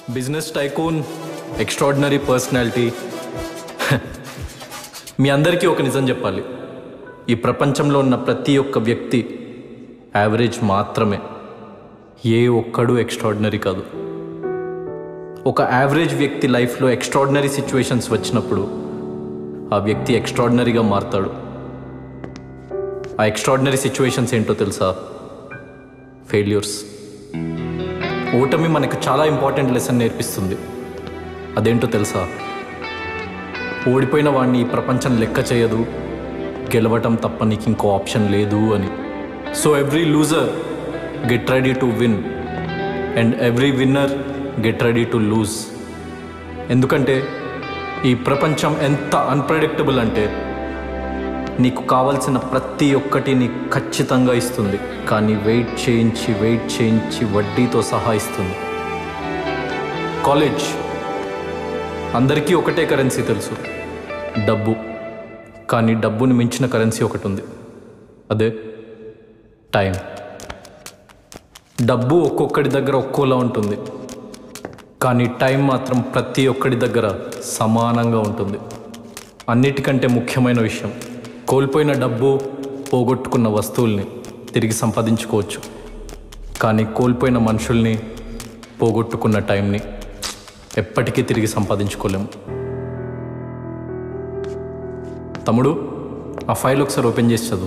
Business tycoon extraordinary personality మీ అందరికీ ఒక నిజం చెప్పాలి ఈ ప్రపంచంలో ఉన్న ప్రతి ఒక్క వ్యక్తి యావరేజ్ మాత్రమే ఏ ఒక్కడు ఎక్స్ట్రాడినరీ కాదు ఒక యావరేజ్ వ్యక్తి లైఫ్లో ఎక్స్ట్రాడినరీ సిచ్యువేషన్స్ వచ్చినప్పుడు ఆ వ్యక్తి ఎక్స్ట్రాడినరీగా మారుతాడు ఆ ఎక్స్ట్రాడినరీ సిచ్యువేషన్స్ ఏంటో తెలుసా ఫెయిల్యూర్స్ ఓటమి మనకు చాలా ఇంపార్టెంట్ లెసన్ నేర్పిస్తుంది అదేంటో తెలుసా ఓడిపోయిన వాడిని ఈ ప్రపంచం లెక్క చేయదు గెలవటం తప్ప నీకు ఇంకో ఆప్షన్ లేదు అని so every loser get ready to win and every winner get ready to lose ఎందుకంటే ఈ ప్రపంచం ఎంత అన్ప్రెడిక్టబుల్ అంటే నీకు కావాల్సిన ప్రతి ఒక్కటి నీకు ఖచ్చితంగా ఇస్తుంది కానీ వెయిట్ చేయించి వెయిట్ చేయించి వడ్డీతో సహా ఇస్తుంది కాలేజ్ అందరికీ ఒకటే కరెన్సీ తెలుసు డబ్బు కానీ డబ్బుని మించిన కరెన్సీ ఒకటి ఉంది అదే టైం డబ్బు ఒక్కొక్కడి దగ్గర ఒక్కోలా ఉంటుంది కానీ టైం మాత్రం ప్రతి ఒక్కడి దగ్గర సమానంగా ఉంటుంది అన్నిటికంటే ముఖ్యమైన విషయం కోల్పోయిన డబ్బు పోగొట్టుకున్న వస్తువుల్ని తిరిగి సంపాదించుకోవచ్చు కానీ కోల్పోయిన మనుషుల్ని పోగొట్టుకున్న టైంని ఎప్పటికీ తిరిగి సంపాదించుకోలేము తమ్ముడు ఆ ఫైల్ ఒకసారి ఓపెన్ చేసి చదువు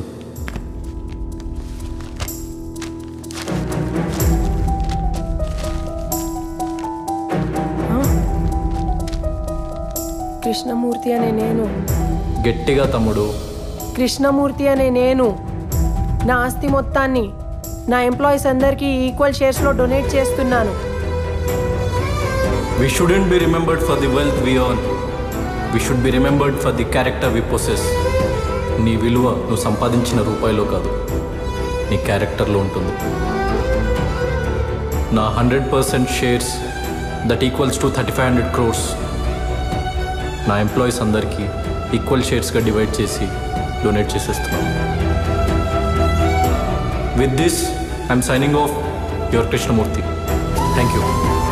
కృష్ణమూర్తి అనే నేను గట్టిగా తమ్ముడు కృష్ణమూర్తి అనే నేను నా ఆస్తి మొత్తాన్ని నా ఎంప్లాయీస్ అందరికీ ఈక్వల్ షేర్స్లో డొనేట్ చేస్తున్నాను We shouldn't be remembered for the wealth we earn. We should be remembered for the character we possess. నీ విలువ నువ్వు సంపాదించిన రూపాయిలో కాదు నీ క్యారెక్టర్లో ఉంటుంది నా hundred percent shares that equals to thirty five hundred crores నా ఎంప్లాయీస్ అందరికీ ఈక్వల్ షేర్స్గా డివైడ్ చేసి డొనేట్ చేసేస్తున్నాను with this I'm signing off your Krishnamurthy thank you